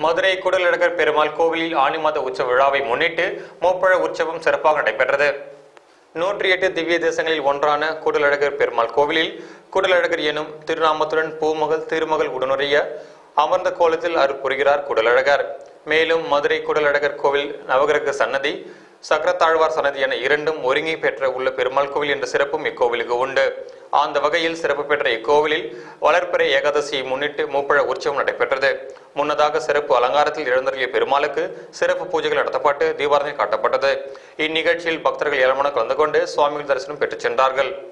மதுரை குடலழகர் பெருமாள் கோவிலில் ஆனி மாத உற்சவ விழாவை முன்னிட்டு மூப்பழ உற்சவம் சிறப்பாக நடைபெற்றது நூற்றி எட்டு திவ்ய தேசங்களில் ஒன்றான கூடலழகர் பெருமாள் கோவிலில் கூடலழகர் எனும் திருநாமத்துடன் பூமகள் திருமகள் உடனுடைய அமர்ந்த கோலத்தில் அருள் புரிகிறார் குடலழகர் மேலும் மதுரை குடலழகர் கோவில் நவகிரக சன்னதி சக்கரத்தாழ்வார் சன்னதி என இரண்டும் ஒருங்கி பெற்ற உள்ள பெருமாள் கோவில் என்ற சிறப்பும் இக்கோவிலுக்கு உண்டு அந்த வகையில் சிறப்பு பெற்ற இக்கோவிலில் வளர்ப்பிறை ஏகாதசியை முன்னிட்டு மூப்பழ உற்சவம் நடைபெற்றது முன்னதாக சிறப்பு அலங்காரத்தில் எழுந்தருளிய பெருமாளுக்கு சிறப்பு பூஜைகள் நடத்தப்பட்டு தீபாரதனை காட்டப்பட்டது இந்நிகழ்ச்சியில் பக்தர்கள் ஏராளமான கலந்து கொண்டு சுவாமிகள் தரிசனம் பெற்றுச் சென்றார்கள்